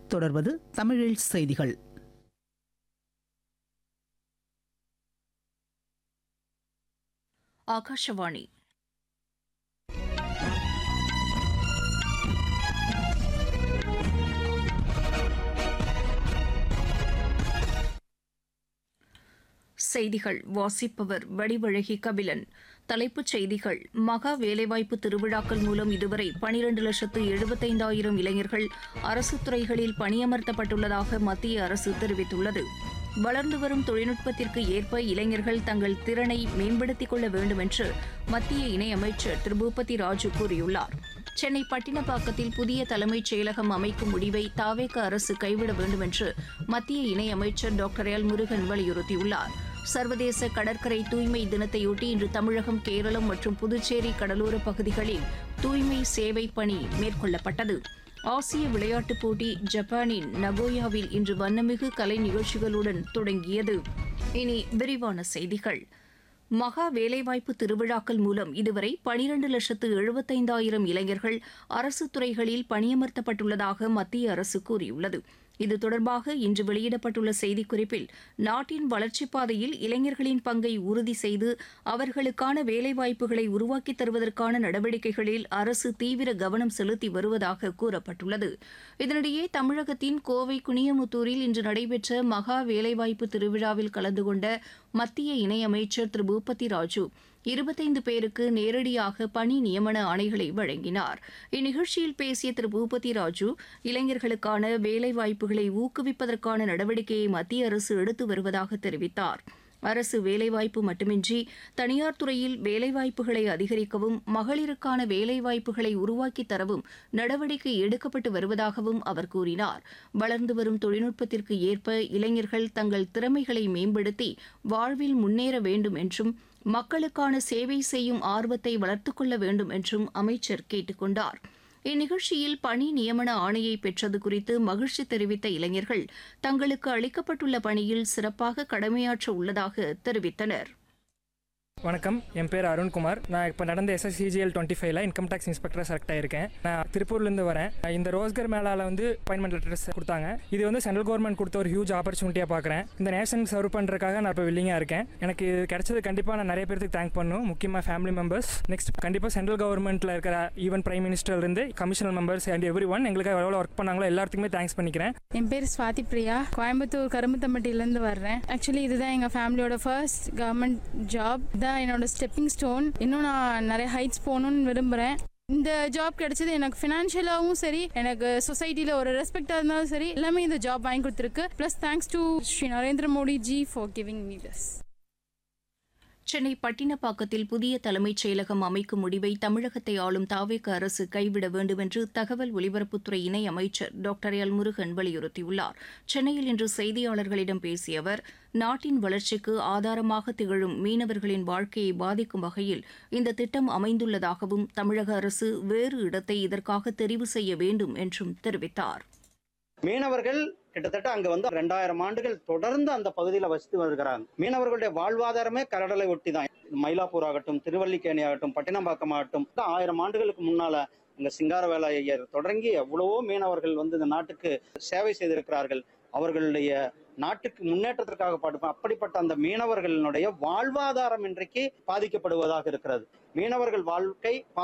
தொடர்வது தமிழில் செய்திகள் ಆಕಾಶವಾಣಿ செய்திகள் வாசிப்பவர் வடிவழகி கபிலன் தலைப்புச் செய்திகள் மகா வேலைவாய்ப்பு திருவிழாக்கள் மூலம் இதுவரை பனிரண்டு லட்சத்து எழுபத்தைந்தாயிரம் இளைஞர்கள் அரசுத் துறைகளில் பணியமர்த்தப்பட்டுள்ளதாக மத்திய அரசு தெரிவித்துள்ளது வளர்ந்து வரும் தொழில்நுட்பத்திற்கு ஏற்ப இளைஞர்கள் தங்கள் திறனை மேம்படுத்திக் கொள்ள வேண்டும் என்று மத்திய இணையமைச்சர் திரு பூபதி ராஜு கூறியுள்ளார் சென்னை பட்டினப்பாக்கத்தில் புதிய தலைமைச் செயலகம் அமைக்கும் முடிவை தாவேக அரசு கைவிட வேண்டும் என்று மத்திய இணையமைச்சர் டாக்டர் எல் முருகன் வலியுறுத்தியுள்ளார் சர்வதேச கடற்கரை தூய்மை தினத்தையொட்டி இன்று தமிழகம் கேரளம் மற்றும் புதுச்சேரி கடலோர பகுதிகளில் தூய்மை சேவை பணி மேற்கொள்ளப்பட்டது ஆசிய விளையாட்டுப் போட்டி ஜப்பானின் நகோயாவில் இன்று வண்ணமிகு கலை நிகழ்ச்சிகளுடன் தொடங்கியது இனி விரிவான செய்திகள் மகா வேலைவாய்ப்பு திருவிழாக்கள் மூலம் இதுவரை பனிரண்டு லட்சத்து எழுபத்தைந்தாயிரம் இளைஞர்கள் அரசு துறைகளில் பணியமர்த்தப்பட்டுள்ளதாக மத்திய அரசு கூறியுள்ளது இது தொடர்பாக இன்று வெளியிடப்பட்டுள்ள செய்திக்குறிப்பில் நாட்டின் வளர்ச்சிப் பாதையில் இளைஞர்களின் பங்கை உறுதி செய்து அவர்களுக்கான வேலைவாய்ப்புகளை உருவாக்கித் தருவதற்கான நடவடிக்கைகளில் அரசு தீவிர கவனம் செலுத்தி வருவதாக கூறப்பட்டுள்ளது இதனிடையே தமிழகத்தின் கோவை குனியமுத்தூரில் இன்று நடைபெற்ற மகா வேலைவாய்ப்பு திருவிழாவில் கலந்து கொண்ட மத்திய இணையமைச்சர் திரு பூபதி ராஜு இருபத்தைந்து பேருக்கு நேரடியாக பணி நியமன ஆணைகளை வழங்கினார் இந்நிகழ்ச்சியில் பேசிய திரு பூபதி ராஜு இளைஞர்களுக்கான வேலைவாய்ப்புகளை ஊக்குவிப்பதற்கான நடவடிக்கையை மத்திய அரசு எடுத்து வருவதாக தெரிவித்தார் அரசு வேலைவாய்ப்பு மட்டுமின்றி தனியார் துறையில் வேலைவாய்ப்புகளை அதிகரிக்கவும் மகளிருக்கான வேலைவாய்ப்புகளை உருவாக்கித் தரவும் நடவடிக்கை எடுக்கப்பட்டு வருவதாகவும் அவர் கூறினார் வளர்ந்து வரும் தொழில்நுட்பத்திற்கு ஏற்ப இளைஞர்கள் தங்கள் திறமைகளை மேம்படுத்தி வாழ்வில் முன்னேற வேண்டும் என்றும் மக்களுக்கான சேவை செய்யும் ஆர்வத்தை வளர்த்துக் கொள்ள வேண்டும் என்றும் அமைச்சர் கேட்டுக் கொண்டார் இந்நிகழ்ச்சியில் பணி நியமன ஆணையை பெற்றது குறித்து மகிழ்ச்சி தெரிவித்த இளைஞர்கள் தங்களுக்கு அளிக்கப்பட்டுள்ள பணியில் சிறப்பாக கடமையாற்ற உள்ளதாக தெரிவித்தனர் வணக்கம் என் பேர் அருண்குமார் நான் இப்போ நடந்த எஸ்எஸ்சிஜிஎல் டுவெண்ட்டி ஃபைவ்ல இன்கம் டேக்ஸ் இன்ஸ்பெக்டராக செலக்ட் ஆயிருக்கேன் நான் திருப்பூர்லேருந்து வரேன் இந்த ரோஸ்கர் மேலால வந்து அப்பாயின்மெண்ட் லெட்டர்ஸ் கொடுத்தாங்க இது வந்து சென்ட்ரல் கவர்மெண்ட் கொடுத்த ஒரு ஹியூஜ் ஆப்பர்ச்சுனிட்டியாக பார்க்குறேன் இந்த நேஷன் சர்வ் பண்ணுறதுக்காக நான் இப்போ வில்லிங்காக இருக்கேன் எனக்கு இது கிடைச்சது கண்டிப்பாக நான் நிறைய பேருக்கு தேங்க் பண்ணும் முக்கியமாக ஃபேமிலி மெம்பர்ஸ் நெக்ஸ்ட் கண்டிப்பாக சென்ட்ரல் கவர்மெண்ட்டில் இருக்கிற ஈவன் பிரைம் மினிஸ்டர்லேருந்து commissioner members and everyone எங்களுக்கு எவ்வளோ ஒர்க் பண்ணாங்களோ எல்லாத்துக்குமே தேங்க்ஸ் பண்ணிக்கிறேன் என் பேர் ஸ்வாதி பிரியா கோயம்புத்தூர் கரும்புத்தம்பட்டியிலேருந்து வர்றேன் ஆக்சுவலி இதுதான் எங்கள் ஃபேமிலியோட ஃபர்ஸ்ட் கவர்மெண்ட் ஜாப் தான் என்னோட ஸ்டெப்பிங் ஸ்டோன் இன்னும் நான் நிறைய ஹைட்ஸ் போகணும்னு விரும்புகிறேன் இந்த ஜாப் கிடைச்சது எனக்கு ஃபினான்ஷியலாகவும் சரி எனக்கு சொசைட்டியில் ஒரு ரெஸ்பெக்டாக இருந்தாலும் சரி எல்லாமே இந்த ஜாப் வாங்கி கொடுத்துருக்கு plus thanks to Shri Narendra Modi ji for giving me this Chennai பட்டினப்பாக்கத்தில் புதிய தலைமைச் செயலகம் அமைக்கும் முடிவை தமிழகத்தை ஆளும் தாவேக அரசு கைவிட வேண்டும் என்று தகவல் ஒலிபரப்புத்துறை இணை அமைச்சர் டாக்டர் எல் முருகன் வலியுறுத்தியுள்ளார் சென்னையில் இன்று செய்தியாளர்களிடம் பேசிய அவர் நாட்டின் வளர்ச்சிக்கு ஆதாரமாக திகழும் மீனவர்களின் வாழ்க்கையை பாதிக்கும் வகையில் இந்த திட்டம் அமைந்துள்ளதாகவும் தமிழக அரசு வேறு இடத்தை இதற்காக தெரிவு செய்ய வேண்டும் என்றும் தெரிவித்தார் மீனவர்கள் கிட்டத்தட்ட அங்க வந்து ரெண்டாயிரம் ஆண்டுகள் தொடர்ந்து அந்த பகுதியில வசித்து வருகிறாங்க மீனவர்களுடைய வாழ்வாதாரமே கடலை ஒட்டி தான் மயிலாப்பூர் ஆகட்டும் திருவல்லிக்கேணி ஆகட்டும் பட்டினப்பாக்கம் ஆகட்டும் ஆயிரம் ஆண்டுகளுக்கு முன்னால அங்க சிங்காரவேல ஐயர் தொடங்கி எவ்வளவோ மீனவர்கள் வந்து இந்த நாட்டுக்கு சேவை செய்திருக்கிறார்கள் அவர்களுடைய நாட்டுக்கு முன்னேற்றத்திற்காக பாடுப்போம் அப்படிப்பட்ட அந்த மீனவர்களுடைய வாழ்வாதாரம் இன்றைக்கு பாதிக்கப்படுவதாக இருக்கிறது மீனவர்கள் வாழ்க்கை